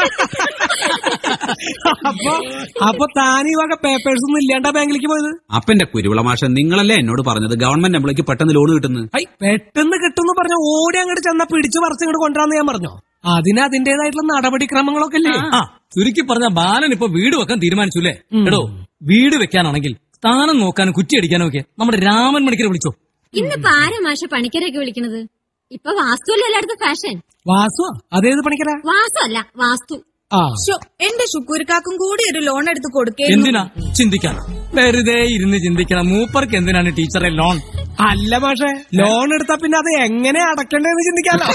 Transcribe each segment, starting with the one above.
അപ്പൊ അപ്പൊ താൻ ഈ വക പേപ്പേഴ്സ് ഒന്നും ഇല്ലാണ്ട ബാങ്കിലേക്ക് പോയത് അപ്പന്റെ കുരുവിള മാഷ നിങ്ങളല്ലേ എന്നോട് പറഞ്ഞത് ഗവൺമെന്റ് എംപ്ലോയ്ക്ക് പെട്ടെന്ന് ലോൺ കിട്ടുന്നു ഐ പെട്ടെന്ന് കിട്ടുമെന്ന് പറഞ്ഞ ഓടി അങ്ങോട്ട് ചെന്ന പിടിച്ച് പറിച്ച് ഇങ്ങോട്ട് കൊണ്ടുവരാന്ന് ഞാൻ പറഞ്ഞോ അതിന് അതിന്റേതായിട്ടുള്ള നടപടിക്രമങ്ങളൊക്കെ അല്ലേ ആ ചുരുക്കി പറഞ്ഞ ബാലൻ ഇപ്പൊ വീട് വെക്കാൻ തീരുമാനിച്ചു അല്ലേ എടോ വീട് വെക്കാനാണെങ്കിൽ സ്ഥാനം നോക്കാനും കുറ്റിയടിക്കാനും ഒക്കെ നമ്മുടെ രാമൻ മണിക്കരെ വിളിച്ചോ ഇന്നിപ്പോ ആരാ മാഷ പണിക്കരൊക്കെ വിളിക്കണത് ഇപ്പൊ വാസ്തുവല്ലേ എല്ലായിടത്തും ഫാഷൻ വാസു അതേത് പണിക്കരാ വാസ്തു അല്ല വാസ്തു ആ ശോ, എന്റെ ശുക്കൂർക്കാക്കും കൂടി ഒരു ലോൺ എടുത്ത് കൊടുക്കേ എന്തിനാ ചിന്തിക്കാൻ വെറുതെ ഇരുന്ന് ചിന്തിക്കണം മൂപ്പർക്ക് എന്തിനാണ് ടീച്ചറെ ലോൺ അല്ല പക്ഷേ ലോൺ എടുത്താ പിന്നെ അത് എങ്ങനെ അടക്കണ്ടേന്ന് ചിന്തിക്കാലോ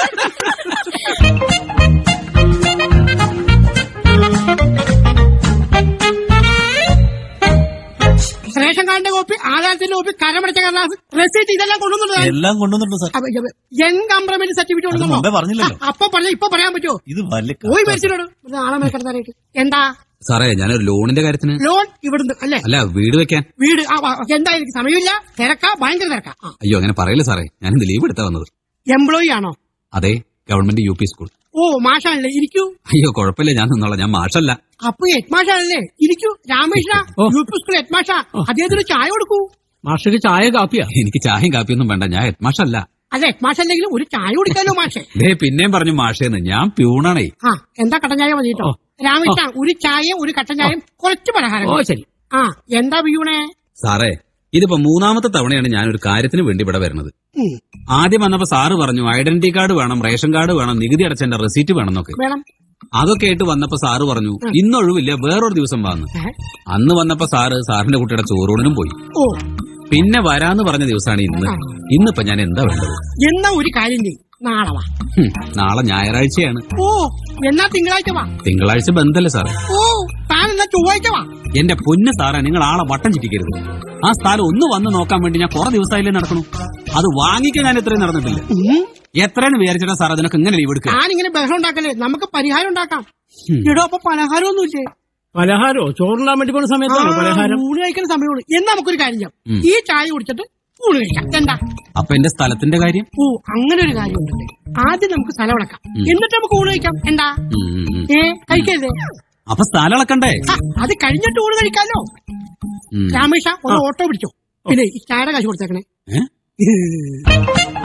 റേഷൻ കാർഡിന്റെ കോപ്പി ആധാരത്തിന്റെ കോപ്പി കരമടച്ച കടലാസ് റെസീറ്റ് ഇതെല്ലാം കൊണ്ടുവന്നിട്ട് എല്ലാം കൊണ്ടുവന്നിട്ടുണ്ട് സാർ യങ് കംപ്രമൈസ് സർട്ടിഫിക്കറ്റ് അത് കൊണ്ടുവന്നോ മുമ്പേ പറഞ്ഞില്ലല്ലോ ആ, അപ്പൊ പറഞ്ഞ ഇപ്പൊ പറയാൻ പറ്റുമോ ഇത് വലിയ പോയി കഷ്ടം. മേടിച്ചിട്ടോട് ആളെ മേക്കടത്താനായിട്ട് എന്താ സാറേ ഞാനൊരു ലോണിന്റെ കാര്യത്തിന് ലോൺ ഇവിടുന്ന് അല്ലേ അല്ല വീട് വെക്കാൻ വീട് ആ, ആ, എന്താ എനിക്ക് സമയമില്ല തിരക്കാ ഭയങ്കര തിരക്കാ അയ്യോ അങ്ങനെ പറയില്ല സാറേ ഞാൻ ഇന്ന് ലീവ് എടുത്താ വന്നത് എംപ്ലോയി ആണോ അതെ ഗവൺമെന്റ് യു പി സ്കൂൾ ഓ മാഷാണല്ലേ ഇരിക്കൂ അയ്യോ കുഴപ്പമില്ല ഞാൻ നിന്നോളാം ഞാൻ മാഷല്ല അപ്പൊ ഹെഡ് മാഷാണല്ലേ ഇരിക്കൂ Ramakrishna U P school head മാഷാ അദ്ദേഹത്തിന് ചായ കൊടുക്കൂ മാഷക്ക് ചായ കാപ്പിയാ എനിക്ക് ചായയും കാപ്പിയൊന്നും വേണ്ട ഞാൻ ഹെഡ് മാഷല്ല അതെ ഹെഡ് മാഷല്ലെങ്കിലും ഒരു ചായ കുടിക്കാലോ മാഷേ ദേ പിന്നെയും പറഞ്ഞു മാഷേന്ന് ഞാൻ പ്യൂണാണേ ആ എന്താ കട്ടൻ ചായ മതി കേട്ടോ രാമകൃഷ്ണ ഒരു ചായ ഒരു കട്ടൻ ചായയും കുറച്ച് പലഹാരം ഓ ശരി ആ എന്താ വീണേ സാറേ ഇതിപ്പോ മൂന്നാമത്തെ തവണയാണ് ഞാൻ ഒരു കാര്യത്തിന് വേണ്ടി ഇവിടെ വരുന്നത് ആദ്യം വന്നപ്പോ സാറ് പറഞ്ഞു ഐഡന്റിറ്റി കാർഡ് വേണം റേഷൻ കാർഡ് വേണം നികുതി അടച്ചതിന്റെ റെസീറ്റ് വേണം എന്നൊക്കെ വേണം അതൊക്കെ ആയിട്ട് വന്നപ്പോ സാറ് പറഞ്ഞു ഇന്നൊഴിവില്ല വേറൊരു ദിവസം വന്ന് ഏ? അന്ന് വന്നപ്പോ സാറ് സാറിന്റെ കുട്ടിയുടെ ചോറൂണിനും പോയി ഓ പിന്നെ വരാന്ന് പറഞ്ഞ ദിവസമാണ് ഇന്ന് ഇന്നിപ്പോ ഞാൻ എന്താ വേണ്ടത് എന്നാ ഒരു കാര്യം ചെയ്യും നാളെ വാ ഹും, നാളെ ഞായറാഴ്ചയാണ് ഓ എന്നാ തിങ്കളാഴ്ച വാ തിങ്കളാഴ്ച ബന്ധല്ലേ സാറേ ഓ താൻ എന്നാ ചൊവ്വാഴ്ച വാ എന്റെ പൊന്ന് സാറേ നിങ്ങൾ ആളെ വട്ടം ചിറ്റിക്കരുത് ആ സ്ഥലം ഒന്ന് വന്ന് നോക്കാൻ വേണ്ടി ഞാൻ കുറെ ദിവസമായില്ലേ നടക്കണു അത് വാങ്ങിക്കാൻ ഞാൻ ഇത്രയും നടന്നിട്ടില്ല ഉം. എത്രയെന്ന് വിചാരിച്ചിട്ടാ സാർ അതിനൊക്കെ ഇങ്ങനെ ലീവ് എടുക്കുക ഞാനിങ്ങനെ ബഹളം ഉണ്ടാക്കല്ലേ നമുക്ക് പരിഹാരം ഉണ്ടാക്കാം ഉം. ഇടോ അപ്പൊ പലഹാരമൊന്നുമില്ലേ പലഹാരോ ചോറുണ്ടാൻ വേണ്ടി പോണ സമയത്താണോ പലഹാരം ഊണ് കഴിക്കുന്ന സമയമുള്ളൂ എന്നാ നമുക്കൊരു കാര്യം ചെയ്യാം ഉം. ഈ ചായ കുടിച്ചിട്ട് ഊണ് കഴിക്കാം എന്താ അപ്പൊ എന്റെ സ്ഥലത്തിന്റെ കാര്യം ഓ അങ്ങനെ ഒരു കാര്യം ഉണ്ടല്ലേ ആദ്യം നമുക്ക് സ്ഥലം അടക്കാം ഉം. എന്നിട്ട് നമുക്ക് ഊണ് കഴിക്കാം എന്താ ഉം, ഉം, ഉം. ഏ കഴിക്കരുതേ അപ്പൊ സ്ഥലം അളക്കണ്ടേ ആ, അത് കഴിഞ്ഞിട്ട് ഊണ് കഴിക്കാലോ ഉം. രാമേഷ ഒരു ഓട്ടോ പിടിച്ചോ പിന്നെ ഈ ചായയുടെ കാശ് കൊടുത്തേക്കണേ ഏ?